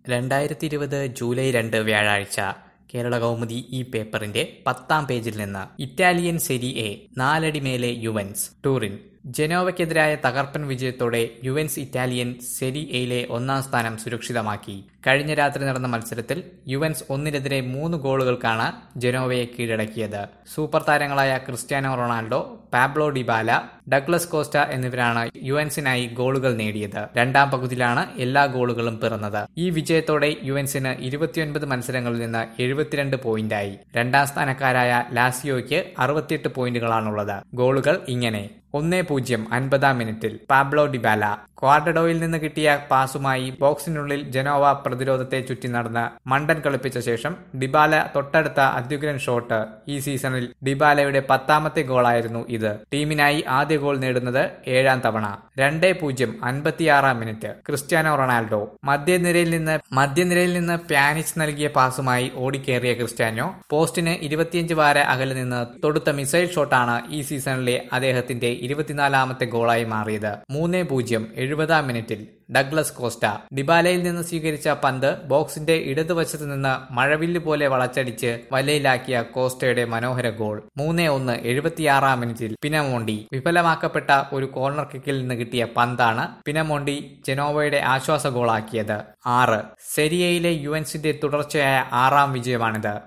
രണ്ടായിരത്തി ഇരുപത് ജൂലൈ രണ്ട് വ്യാഴാഴ്ച കേരള കൗമുദി ഈ പേപ്പറിന്റെ പത്താം പേജിൽ നിന്ന് ഇറ്റാലിയൻ സെരി എ നാലടി മേലെ യുവൻസ് ടൂറിൻ ജനോവയ്ക്കെതിരായ തകർപ്പൻ വിജയത്തോടെ യുവൻസ് ഇറ്റാലിയൻ സെരി എയിലെ ഒന്നാം സ്ഥാനം സുരക്ഷിതമാക്കി കഴിഞ്ഞ രാത്രി നടന്ന മത്സരത്തിൽ യുവൻസ് ഒന്നിനെതിരെ മൂന്ന് ഗോളുകൾക്കാണ് ജനോവയെ കീഴടക്കിയത് സൂപ്പർ താരങ്ങളായ Cristiano Ronaldo Pablo Dybala Douglas Costa എന്നിവരാണ് യുവൻസിനായി ഗോളുകൾ നേടിയത് രണ്ടാം പകുതിയിലാണ് എല്ലാ ഗോളുകളും പിറന്നത് ഈ വിജയത്തോടെ യുവൻസിന് ഇരുപത്തിയൊൻപത് മത്സരങ്ങളിൽ നിന്ന് എഴുപത്തിരണ്ട് പോയിന്റായി രണ്ടാം സ്ഥാനക്കാരായ ലാസിയോയ്ക്ക് അറുപത്തിയെട്ട് പോയിന്റുകളാണുള്ളത് ഗോളുകൾ ഇങ്ങനെ ഒന്നേ പൂജ്യം അൻപതാം മിനിറ്റിൽ പാബ്ലോ ഡിബാല ക്വാർഡഡോയിൽ നിന്ന് കിട്ടിയ പാസുമായി ബോക്സിനുള്ളിൽ ജനോവ പ്രതിരോധത്തെ ചുറ്റി നടന്ന് മണ്ടൻ കളിപ്പിച്ച ശേഷം ഡിബാല തൊട്ടടുത്ത അത്യുഗ്രൻ ഷോട്ട് ഈ സീസണിൽ ഡിബാലയുടെ പത്താമത്തെ ഗോളായിരുന്നു ഇത് ടീമിനായി ആദ്യ ഗോൾ നേടുന്നത് ഏഴാം തവണ രണ്ടേ പൂജ്യം അൻപത്തിയാറാം മിനിറ്റ് ക്രിസ്ത്യാനോ റൊണാൾഡോ മധ്യനിരയിൽ നിന്ന് മധ്യനിരയിൽ നിന്ന് പ്യാനിച്ച് നൽകിയ പാസുമായി ഓടിക്കേറിയ ക്രിസ്ത്യാനോ പോസ്റ്റിന് ഇരുപത്തിയഞ്ച് വാര അകലെ നിന്ന് തൊടുത്ത മിസൈൽ ഷോട്ടാണ് ഈ സീസണിലെ അദ്ദേഹത്തിന്റെ ഇരുപത്തിനാലാമത്തെ ഗോളായി മാറിയത് മൂന്നേ പൂജ്യം എഴുപതാം മിനിറ്റിൽ ഡഗ്ലസ് കോസ്റ്റ ഡിബാലയിൽ നിന്ന് സ്വീകരിച്ച പന്ത് ബോക്സിന്റെ ഇടതുവശത്ത് നിന്ന് മഴവില്ല് പോലെ വളച്ചടിച്ച് വലയിലാക്കിയ കോസ്റ്റയുടെ മനോഹര ഗോൾ മൂന്നേ ഒന്ന് എഴുപത്തിയാറാം മിനിറ്റിൽ പിനമോണ്ടി വിഫലമാക്കപ്പെട്ട ഒരു കോർണർ കിക്കിൽ നിന്ന് കിട്ടിയ പന്താണ് പിനമോണ്ടി ജനോവയുടെ ആശ്വാസ ഗോളാക്കിയത് ആറ് സെരിയയിലെ യുവൻസിന്റെ തുടർച്ചയായ ആറാം വിജയമാണിത്